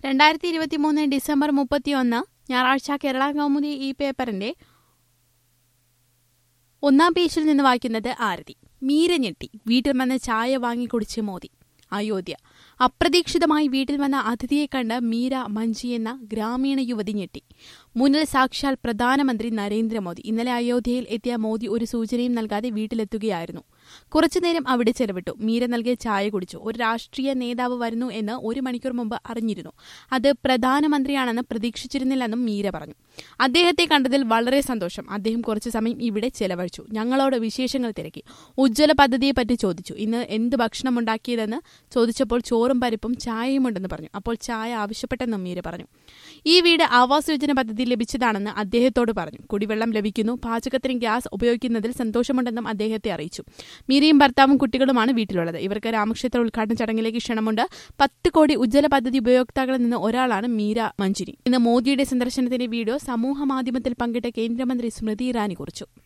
രണ്ടായിരത്തി ഇരുപത്തി മൂന്ന് ഡിസംബർ മുപ്പത്തിയൊന്ന് ഞായറാഴ്ച കേരള കൗമുദി ഈ പേപ്പറിന്റെ ഒന്നാം പേജിൽ നിന്ന് വായിക്കുന്നത് ആരതി മീര ഞെട്ടി വീട്ടിൽ വന്ന് ചായ വാങ്ങി കുടിച്ച് മോദി അയോധ്യ അപ്രതീക്ഷിതമായി വീട്ടിൽ വന്ന അതിഥിയെ കണ്ട് മീര മഞ്ജി എന്ന ഗ്രാമീണ യുവതി ഞെട്ടി മുന്നിൽ സാക്ഷാൽ പ്രധാനമന്ത്രി നരേന്ദ്രമോദി ഇന്നലെ അയോധ്യയിൽ എത്തിയ മോദി ഒരു സൂചനയും നൽകാതെ വീട്ടിലെത്തുകയായിരുന്നു കുറച്ചുനേരം അവിടെ ചെലവിട്ടു മീര നൽകിയ ചായ കുടിച്ചു ഒരു രാഷ്ട്രീയ നേതാവ് വരുന്നു എന്ന് ഒരു മണിക്കൂർ മുമ്പ് അറിഞ്ഞിരുന്നു അത് പ്രധാനമന്ത്രിയാണെന്ന് പ്രതീക്ഷിച്ചിരുന്നില്ലെന്നും മീര പറഞ്ഞു അദ്ദേഹത്തെ കണ്ടതിൽ വളരെ സന്തോഷം അദ്ദേഹം കുറച്ചു സമയം ഇവിടെ ചെലവഴിച്ചു ഞങ്ങളോട് വിശേഷങ്ങൾ തിരക്കി ഉജ്ജ്വല പദ്ധതിയെപ്പറ്റി ചോദിച്ചു ഇന്ന് എന്ത് ഭക്ഷണമുണ്ടാക്കിയതെന്ന് ചോദിച്ചപ്പോൾ ചോറും പരിപ്പും ചായയും ഉണ്ടെന്ന് പറഞ്ഞു അപ്പോൾ ചായ ആവശ്യപ്പെട്ടെന്നും മീര പറഞ്ഞു ഈ വീട് ആവാസ് യോജന പദ്ധതി ലഭിച്ചതാണെന്ന് അദ്ദേഹത്തോട് പറഞ്ഞു കുടിവെള്ളം ലഭിക്കുന്നു പാചകത്തിന് ഗ്യാസ് ഉപയോഗിക്കുന്നതിൽ സന്തോഷമുണ്ടെന്നും അദ്ദേഹത്തെ അറിയിച്ചു മീരയും ഭർത്താവും കുട്ടികളുമാണ് വീട്ടിലുള്ളത് ഇവർക്ക് രാമക്ഷേത്ര ഉദ്ഘാടന ചടങ്ങിലേക്ക് ക്ഷണമുണ്ട് പത്ത് കോടി ഉജ്ജ്വല പദ്ധതി ഉപയോക്താക്കളിൽ നിന്ന് ഒരാളാണ് മീര മഞ്ജിനി ഇന്ന് മോദിയുടെ സന്ദർശനത്തിന്റെ വീഡിയോ സമൂഹ മാധ്യമത്തിൽ പങ്കിട്ട കേന്ദ്രമന്ത്രി സ്മൃതി ഇറാനി കുറിച്ചു